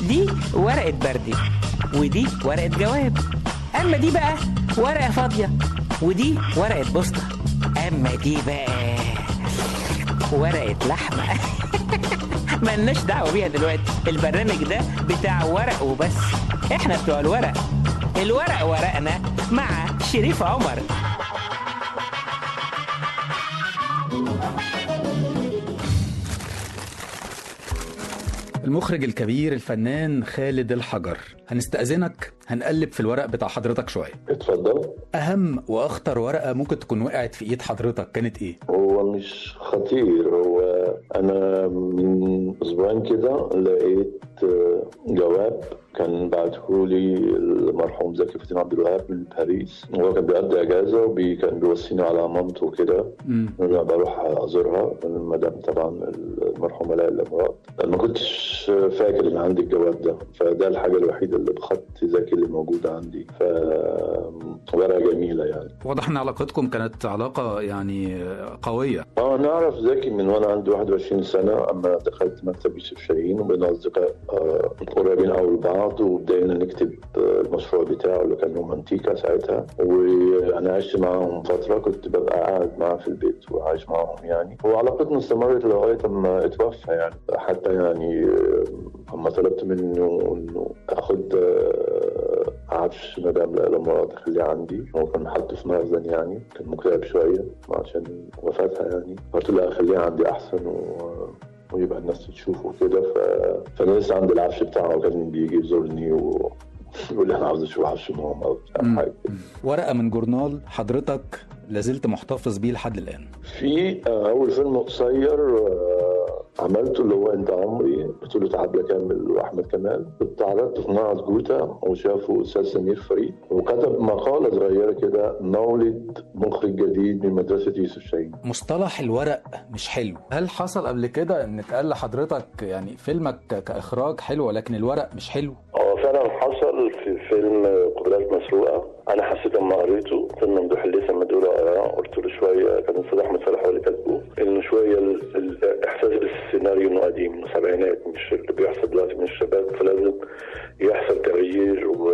دي ورقة بردي ودي ورقة جواب أما دي بقى ورقة فاضية ودي ورقة بوسطة أما دي بقى ورقة لحمة ملناش دعوة بيها دلوقتي البرنامج ده بتاع ورق وبس احنا بتوع الورق الورق ورقنا مع شريف عمر المخرج الكبير الفنان خالد الحجر هنستأذنك هنقلب في الورق بتاع حضرتك شوية اتفضل أهم وأخطر ورقة ممكن تكون وقعت في إيد حضرتك كانت إيه؟ هو مش خطير هو انا من اسبوعين كده لقيت آه، جواب كان بعته لي المرحوم زكي فتين عبد الوهاب من باريس هو كان بيقضي اجازه وكان بيوصيني على مامته كده مم. انا بروح ازورها المدام طبعا المرحومه ليلى مراد ما كنتش فاكر ان عندي الجواب ده فده الحاجه الوحيده اللي بخط زكي اللي موجوده عندي ف ورقه جميله يعني واضح إن علاقتكم كانت علاقة يعني قوية اه انا اعرف زكي من وانا عندي 21 سنه اما دخلت مكتب يوسف شاهين وبقينا اصدقاء آه، قريبين قوي لبعض وبدأنا نكتب آه، المشروع بتاعه اللي كان رومانتيكا ساعتها وانا عشت معاهم فتره كنت ببقى قاعد معاه في البيت وعايش معاهم يعني وعلاقتنا استمرت لغايه اما اتوفى يعني حتى يعني آه، اما طلبت منه انه اخد آه، عفش مدام ليلى مراد اخليه عندي هو كان حاطه في مخزن يعني كان مكتئب شويه عشان وفاتها يعني قلت له اخليه عندي احسن و... ويبقى الناس تشوفه كده ف... فانا لسه عندي العفش بتاعه وكان بيجي يزورني و... يقول لي انا عاوز اشوف عفش ماما او بتاع مم. حاجه كده. ورقة من جورنال حضرتك لازلت محتفظ بيه لحد الآن في آه، اول فيلم قصير آه، عملته اللي هو انت عمري بطولة عبلة كامل واحمد كمال كنت عرضته في معهد جوتا وشافه استاذ سمير فريد وكتب مقالة صغيرة كده مولد مخرج جديد من مدرسة يوسف شاهين مصطلح الورق مش حلو هل حصل قبل كده ان اتقال لحضرتك يعني فيلمك ك- كاخراج حلو ولكن الورق مش حلو هو فعلا حصل في فيلم قدرات مسروقة أنا حسيت لما قريته فيلم ممدوح الليثي لما ادوا له قراه قلت له شوية كان أستاذ أحمد صلاح هو اللي كاتبه إنه شوية ال- الإحساس بالسيناريو إنه قديم إنه سبعينات مش اللي بيحصل دلوقتي من الشباب فلازم يحصل تغيير و...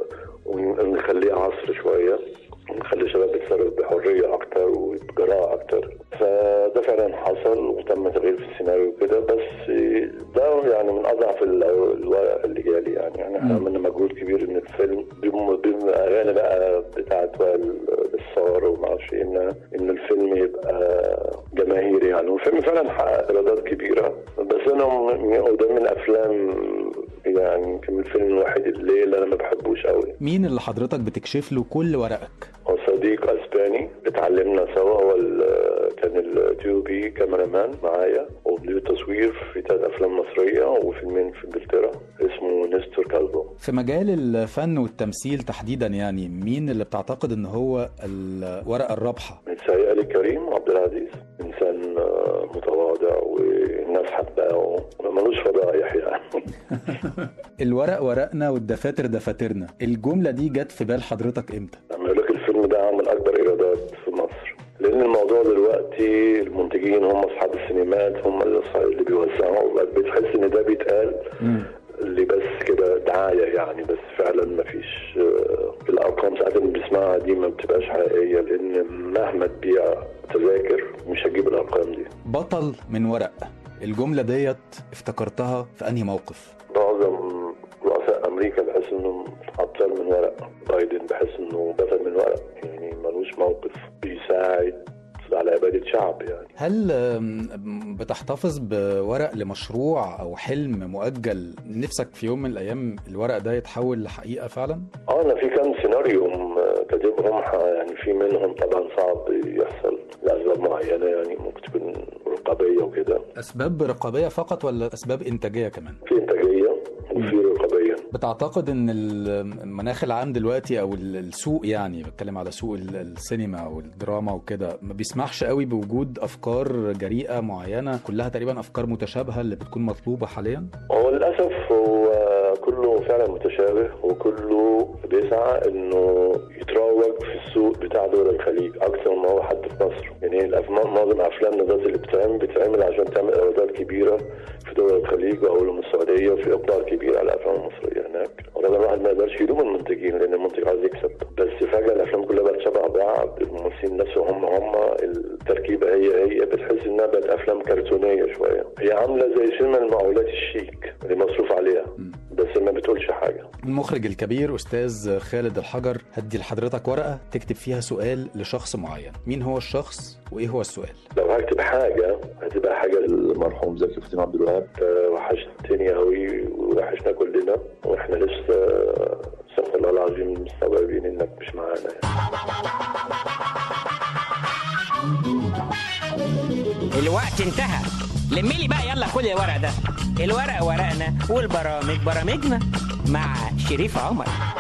ونخليه عصر شوية ونخلي الشباب يتصرف بحرية أكتر وبجراءة أكتر فده فعلا حصل وتم تغيير في السيناريو كده بس ده يعني من أضعف ال- الورق اللي جالي يعني يعني احنا عملنا مجهود كبير إن الفيلم بم- بأغاني بقى بتاعت وائل الصور وما اعرفش إيه إن إن الفيلم يبقى جماهيري يعني والفيلم فعلا حقق إيرادات كبيرة بس أنا م- وده من الأفلام يعني يمكن الفيلم الوحيد اللي اللي أنا ما بحبوش قوي مين اللي حضرتك بتكشف له كل ورقك هو صديق اسباني اتعلمنا سوا هو ال- كان الاثيوبي كاميرا مان معايا وله تصوير في ثلاث افلام مصريه وفيلمين في انجلترا اسمه نستور كالبو في مجال الفن والتمثيل تحديدا يعني مين اللي بتعتقد ان هو الورقة الرابحة متهيألي كريم عبد العزيز انسان آه، متواضع والناس حباه وملوش فضايح يعني الورق ورقنا والدفاتر دفاترنا الجملة دي جت في بال حضرتك امتى لما يقول لك الفيلم ده عمل اكبر ايرادات في مصر لان الموضوع دلوقتي المنتجين هم اصحاب السينمات هم اللي اللي بيوزعوا وبقت بتحس ان ده بيتقال اللي بس كده دعايه يعني بس فعلا ما فيش الارقام ساعات اللي بنسمعها دي ما بتبقاش حقيقيه لان مهما تبيع تذاكر مش هتجيب الارقام دي بطل من ورق الجملة ديت افتكرتها في انهي موقف معظم رؤساء امريكا بحس انهم ابطال من ورق بايدن بحس انه بطل من ورق يعني ملوش موقف بيساعد على عباده شعب يعني هل آم، بتحتفظ بورق لمشروع او حلم مؤجل نفسك في يوم من الايام الورق ده يتحول لحقيقة فعلا اه انا في كام سيناريو م- كاتبهم ح- يعني في منهم طبعا صعب يحصل لاسباب معينه يعني ممكن تكون رقابيه وكده اسباب رقابية فقط ولا اسباب انتاجية كمان في انتاجيه وفي رقابيه بتعتقد ان المناخ العام دلوقتي او ال- السوق يعني بتكلم على سوق ال- السينما والدراما وكده ما بيسمحش قوي بوجود افكار جريئه معينه كلها تقريبا افكار متشابهه اللي بتكون مطلوبه حاليا هو للاسف هو كل كله فعلا متشابه وكله بيسعى انه يتروج في السوق بتاع دول الخليج اكثر ما هو حتى في مصر يعني الافلام معظم افلامنا دلوقتي اللي بتتعمل بتتعمل عشان تعمل ايرادات كبيره في دول الخليج او السعوديه وفي اقبال كبير على الافلام المصريه هناك وطبعا الواحد ما يقدرش يلوم المنتجين لان المنتج عايز يكسب بس فجاه الافلام كلها بقت شبه بعض الممثلين نفسهم هم هم التركيبه هي هي بتحس انها بقت افلام كرتونيه شويه هي عامله زي فيلم المقاولات الشيك اللي مصروف عليها بس ما بتقولش حاجه المخرج الكبير استاذ خالد الحجر هدي لحضرتك ورقه تكتب فيها سؤال لشخص معين مين هو الشخص وايه هو السؤال لو هكتب حاجه هتبقى حاجه للمرحوم زكي فتحي عبد الوهاب آه، وحشتني قوي وحشنا كلنا واحنا لسه آه، استغفر الله العظيم مستوعبين انك مش معانا يعني. الوقت انتهى لملي بقى يلا كل الورق ده الورق ورقنا والبرامج برامجنا مع شريف عمر